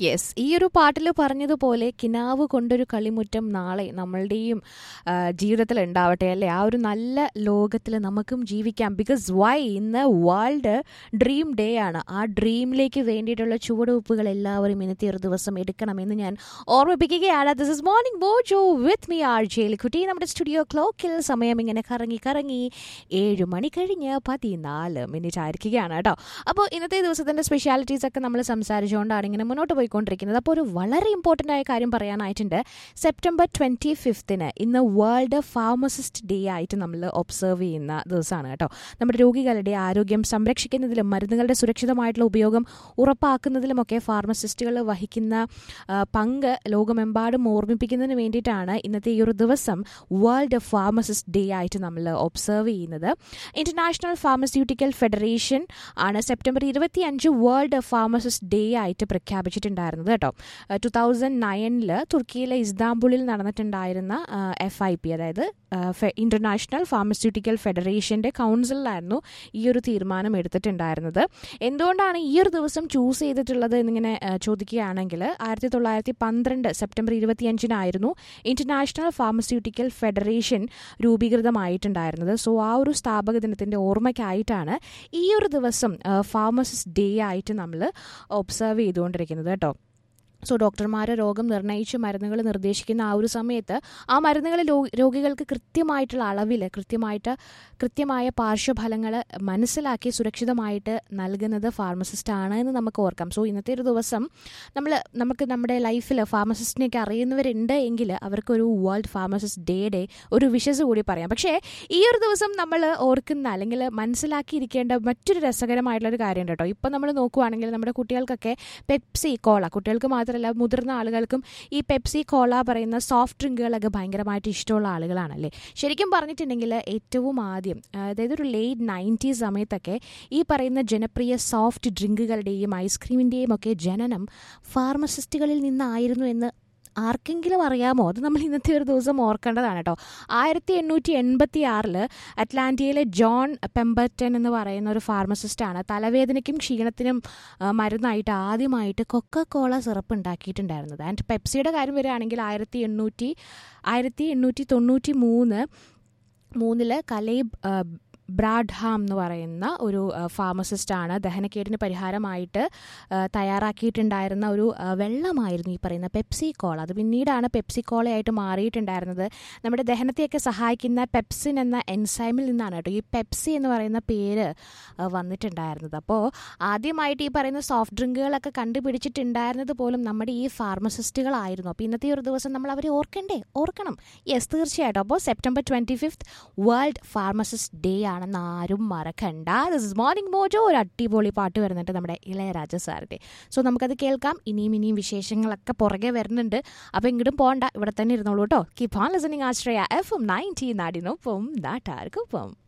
yes ഈ ഒരു പാട്ടിൽ പറഞ്ഞതുപോലെ കിനാവ് കൊണ്ടൊരു കളിമുറ്റം നാളെ നമ്മളുടെയും ജീവിതത്തിൽ ഉണ്ടാവട്ടെ അല്ലേ ആ ഒരു നല്ല ലോകത്തിൽ നമുക്കും ജീവിക്കാം ബിക്കോസ് വൈ ഇന്ന് വേൾഡ് ഡ്രീം ഡേ ആണ് ആ ഡ്രീമിലേക്ക് വേണ്ടിയിട്ടുള്ള ചുവടുവെപ്പുകൾ എല്ലാവരും ഇന്നത്തെ ഒരു ദിവസം എടുക്കണമെന്ന് ഞാൻ ഓർമ്മിപ്പിക്കുകയാണ് ദിസ് ഇസ് മോർണിംഗ് ബോജോ വിത്ത് മീ ആർ ജയിൽക്കുട്ടി നമ്മുടെ സ്റ്റുഡിയോ ക്ലോക്കിൽ സമയം ഇങ്ങനെ കറങ്ങി കറങ്ങി ഏഴ് മണി കഴിഞ്ഞ് പതിനാല് മിനിറ്റ് ആയിരിക്കുകയാണ് കേട്ടോ അപ്പോൾ ഇന്നത്തെ ദിവസത്തിൻ്റെ സ്പെഷ്യാലിറ്റീസ് ഒക്കെ നമ്മൾ സംസാരിച്ചുകൊണ്ടാണ് ഇങ്ങനെ മുന്നോട്ട് പോയിക്കൊണ്ടിരിക്കുന്നത് അപ്പോൾ ഒരു വളരെ ഇമ്പോർട്ടൻ്റ് ആയ കാര്യം പറയാനായിട്ടുണ്ട് സെപ്റ്റംബർ ട്വൻറ്റി ഫിഫ്ത്തിന് ഇന്ന് വേൾഡ് ഫാർമസിസ്റ്റ് ഡേ ആയിട്ട് നമ്മൾ ഒബ്സർവ് ചെയ്യുന്ന ദിവസമാണ് കേട്ടോ നമ്മുടെ രോഗികളുടെ ആരോഗ്യം സംരക്ഷിക്കുന്നതിലും മരുന്നുകളുടെ സുരക്ഷിതമായിട്ടുള്ള ഉപയോഗം ഉറപ്പാക്കുന്നതിലുമൊക്കെ ഫാർമസിസ്റ്റുകൾ വഹിക്കുന്ന ആ, പങ്ക് ലോകമെമ്പാടും ഓർമ്മിപ്പിക്കുന്നതിന് വേണ്ടിയിട്ടാണ് ഇന്നത്തെ ഈ ഒരു ദിവസം വേൾഡ് ഫാർമസിസ്റ്റ് ഡേ ആയിട്ട് നമ്മൾ ഒബ്സർവ് ചെയ്യുന്നത് ഇന്റർനാഷണൽ ഫാർമസ്യൂട്ടിക്കൽ ഫെഡറേഷൻ ആണ് സെപ്റ്റംബർ ഇരുപത്തി അഞ്ച് വേൾഡ് ഫാർമസിസ്റ്റ് ഡേ ആയിട്ട് പ്രഖ്യാപിച്ചിട്ടുണ്ടായിരുന്നത് കേട്ടോ ടു തൗസൻഡ് നയനിൽ തുർക്കിയിലെ ഇസ്താംബുളിൽ നടന്നിട്ടുണ്ടായിരുന്ന എഫ് ഐ പി അതായത് ഇന്റർനാഷണൽ ഫാർമസ്യൂട്ടിക്കൽ ഫെഡറേഷന്റെ കൗൺസിലായിരുന്നു ഈ ഒരു തീരുമാനം എടുത്തിട്ടുണ്ടായിരുന്നത് എന്തുകൊണ്ടാണ് ഈ ഒരു ദിവസം ചൂസ് ചെയ്തിട്ടുള്ളത് എന്നിങ്ങനെ ആ, ചോദിക്കുകയാണെങ്കിൽ ആയിരത്തി തൊള്ളായിരത്തി പന്ത്രണ്ട് സെപ്റ്റംബർ ഇരുപത്തിയഞ്ചിനായിരുന്നു ഇന്റർനാഷണൽ ഫാർമസ്യൂട്ടിക്കൽ ഫെഡറേഷൻ രൂപീകൃതമായിട്ടുണ്ടായിരുന്നത് സോ ആ ഒരു സ്ഥാപക ദിനത്തിന്റെ ഓർമ്മയ്ക്കായിട്ടാണ് ഈ ഒരു ദിവസം ഫാർമസിസ്റ്റ് ഡേ ആയിട്ട് നമ്മൾ ഒബ്സർവ് ചെയ്തുകൊണ്ടിരിക്കുന്നത് കേട്ടോ സോ ഡോക്ടർമാർ രോഗം നിർണ്ണയിച്ച് മരുന്നുകൾ നിർദ്ദേശിക്കുന്ന ആ ഒരു സമയത്ത് ആ മരുന്നുകൾ രോഗികൾക്ക് കൃത്യമായിട്ടുള്ള അളവിൽ കൃത്യമായിട്ട് കൃത്യമായ പാർശ്വഫലങ്ങൾ മനസ്സിലാക്കി സുരക്ഷിതമായിട്ട് നൽകുന്നത് ഫാർമസിസ്റ്റ് ആണ് എന്ന് നമുക്ക് ഓർക്കാം സോ ഇന്നത്തെ ഒരു ദിവസം നമ്മൾ നമുക്ക് നമ്മുടെ ലൈഫിൽ ഫാർമസിസ്റ്റിനെയൊക്കെ അറിയുന്നവരുണ്ട് എങ്കിൽ അവർക്കൊരു വേൾഡ് ഫാർമസിസ്റ്റ് ഡേയുടെ ഒരു വിഷസ് കൂടി പറയാം പക്ഷേ ഈ ഒരു ദിവസം നമ്മൾ ഓർക്കുന്ന അല്ലെങ്കിൽ മനസ്സിലാക്കിയിരിക്കേണ്ട മറ്റൊരു രസകരമായിട്ടുള്ള ഒരു കാര്യം കേട്ടോ ഇപ്പം നമ്മൾ നോക്കുവാണെങ്കിൽ നമ്മുടെ കുട്ടികൾക്കൊക്കെ പെപ്സി കോള കുട്ടികൾക്ക് മാത്രമല്ല മുതിർന്ന ആളുകൾക്കും ഈ പെപ്സി കോള പറയുന്ന സോഫ്റ്റ് ഡ്രിങ്കുകളൊക്കെ ഭയങ്കരമായിട്ട് ഇഷ്ടമുള്ള ആളുകളാണല്ലേ ശരിക്കും പറഞ്ഞിട്ടുണ്ടെങ്കിൽ ഏറ്റവും ആദ്യം അതായത് ഒരു ലേറ്റ് നയൻറ്റീസ് സമയത്തൊക്കെ ഈ പറയുന്ന ജനപ്രിയ സോഫ്റ്റ് ഡ്രിങ്കുകളുടെയും ഐസ്ക്രീമിൻ്റെയും ഒക്കെ ജനനം ഫാർമസിസ്റ്റുകളിൽ നിന്നായിരുന്നു എന്ന് ആർക്കെങ്കിലും അറിയാമോ അത് നമ്മൾ ഇന്നത്തെ ഒരു ദിവസം ഓർക്കേണ്ടതാണ് കേട്ടോ ആയിരത്തി എണ്ണൂറ്റി എൺപത്തി ആറിൽ അറ്റ്ലാന്റിയയിലെ ജോൺ പെമ്പർട്ടൻ എന്ന് പറയുന്ന ഒരു ഫാർമസിസ്റ്റാണ് തലവേദനയ്ക്കും ക്ഷീണത്തിനും ആ, മരുന്നായിട്ട് ആദ്യമായിട്ട് കൊക്ക കോള സിറപ്പ് ഉണ്ടാക്കിയിട്ടുണ്ടായിരുന്നത് ആൻഡ് പെപ്സിയുടെ കാര്യം വരികയാണെങ്കിൽ ആയിരത്തി എണ്ണൂറ്റി ആയിരത്തി എണ്ണൂറ്റി തൊണ്ണൂറ്റി മൂന്ന് മൂന്നില് കലേബ് ആ, ബ്രാഡ്ഹാം എന്ന് പറയുന്ന ഒരു ഫാർമസിസ്റ്റാണ് ദഹനക്കേടിന് പരിഹാരമായിട്ട് ആ, തയ്യാറാക്കിയിട്ടുണ്ടായിരുന്ന ഒരു ആ, വെള്ളമായിരുന്നു ഈ പറയുന്ന പെപ്സി കോള അത് പിന്നീടാണ് പെപ്സി കോളയായിട്ട് മാറിയിട്ടുണ്ടായിരുന്നത് നമ്മുടെ ദഹനത്തെയൊക്കെ സഹായിക്കുന്ന പെപ്സിൻ എന്ന എൻസൈമിൽ നിന്നാണ് കേട്ടോ ഈ പെപ്സി എന്ന് പറയുന്ന പേര് ആ, വന്നിട്ടുണ്ടായിരുന്നത് അപ്പോൾ ആദ്യമായിട്ട് ഈ പറയുന്ന സോഫ്റ്റ് ഡ്രിങ്കുകളൊക്കെ കണ്ടുപിടിച്ചിട്ടുണ്ടായിരുന്നത് പോലും നമ്മുടെ ഈ ഫാർമസിസ്റ്റുകളായിരുന്നു അപ്പോൾ ഇന്നത്തെ ഈ ഒരു ദിവസം നമ്മൾ അവരെ ഓർക്കണ്ടേ ഓർക്കണം യെസ് തീർച്ചയായിട്ടും അപ്പോൾ September twenty fifth world pharmacist day ആണെന്ന് ആരും മറക്കണ്ട ദിസ് ഇസ് മോർണിംഗ് മോജോ ഒരു അടിപൊളി പാട്ട് വരുന്നുണ്ട് നമ്മുടെ ഇളയരാജ സാറിൻ്റെ സോ നമുക്കത് കേൾക്കാം ഇനിയും ഇനിയും വിശേഷങ്ങളൊക്കെ പുറകെ വരുന്നുണ്ട് അപ്പോൾ എങ്ങോട്ടും പോകണ്ട ഇവിടെ തന്നെ ഇരുന്നോളൂ കേട്ടോ keep on listening Ashraya F M nineteen നാടിനൊപ്പം നാട്ടാർക്കൊപ്പം